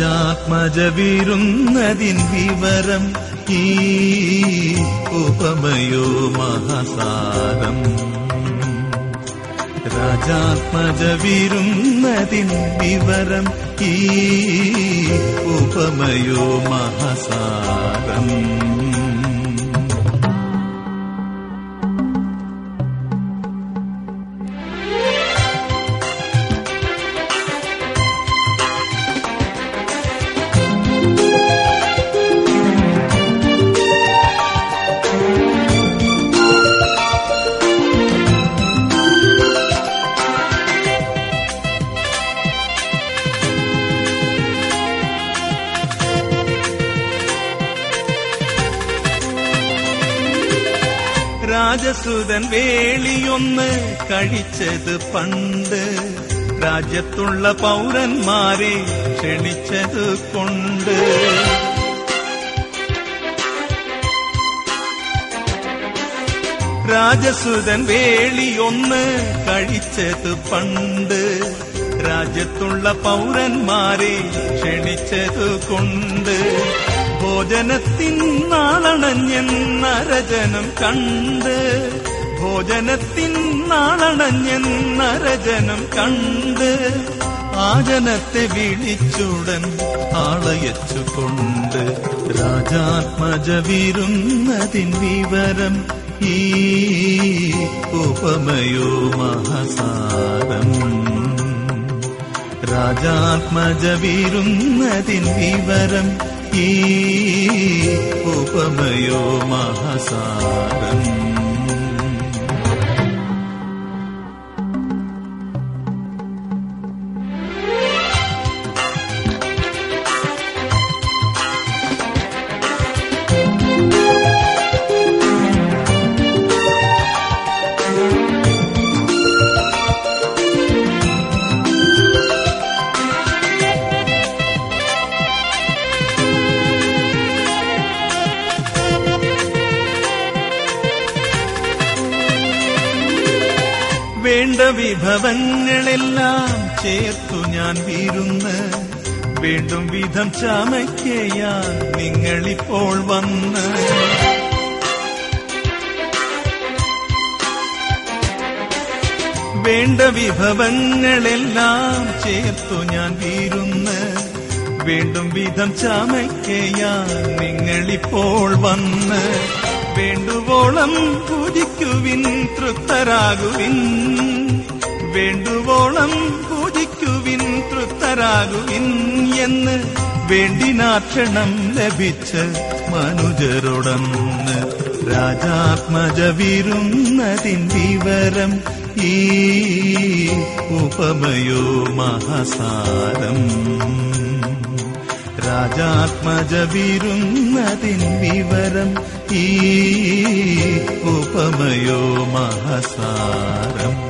രാജാത്മജ വീരുന്നതിൻ വിവരം ഈ ഉപമയോ മഹസാരം രാജാത്മജ വീരുന്നതിൻ വിവരം ഈ ഉപമയോ മഹസാരം രാജസുതൻ വേളിയൊന്ന് കഴിച്ചത് പണ്ട് രാജ്യത്തുള്ള പൗരന്മാരെ ക്ഷണിച്ചത് കൊണ്ട് രാജസുതൻ വേളിയൊന്ന് കഴിച്ചത് പണ്ട് രാജ്യത്തുള്ള പൗരന്മാരെ ക്ഷണിച്ചത് കൊണ്ട് ഭോജനത്തിൻ നാളണഞ്ഞെന്നരജനം കണ്ട് ഭോജനത്തിൻ നാളണഞ്ഞെന്നരജനം കണ്ട് ആജനത്തെ വിളിച്ചുടൻ ആളയച്ചുകൊണ്ട് രാജാത്മജ വീരുന്നതിൻ വിവരം ഈ ഉപമയോ മഹസാരം രാജാത്മജ വീരുന്നതിൻ വിവരം ഈ ഉപമയോ മഹസാരം വേണ്ട വിഭവങ്ങളെല്ലാം ചേർത്തു ഞാൻ വീരുന്ന് വേണ്ടും വിധം ചമയ്ക്കയാൻ നിങ്ങളിപ്പോൾ വന്ന് വേണ്ട വിഭവങ്ങളെല്ലാം ചേർത്തു ഞാൻ വീരുന്ന് വേണ്ടും വിധം ചമയ്ക്കയാൻ നിങ്ങളിപ്പോൾ വന്ന് വേണ്ടുവോളം പൂജിക്കുവിൻ തൃപ്തരാകുവിൻ വേണ്ടുവോളം പൂജിക്കുവിൻ തൃപ്തരാകുവിൻ എന്ന് വേണ്ടിനാക്ഷണം ലഭിച്ച മനുജരോടന്ന് രാജാത്മജ വീരുന്നതിൻ വിവരം ഈ ഉപമയോ മഹസാരം രാജാത്മജ വീരുന്നതിൻ വിവരം ഈ ഉപമയോ മഹസാരം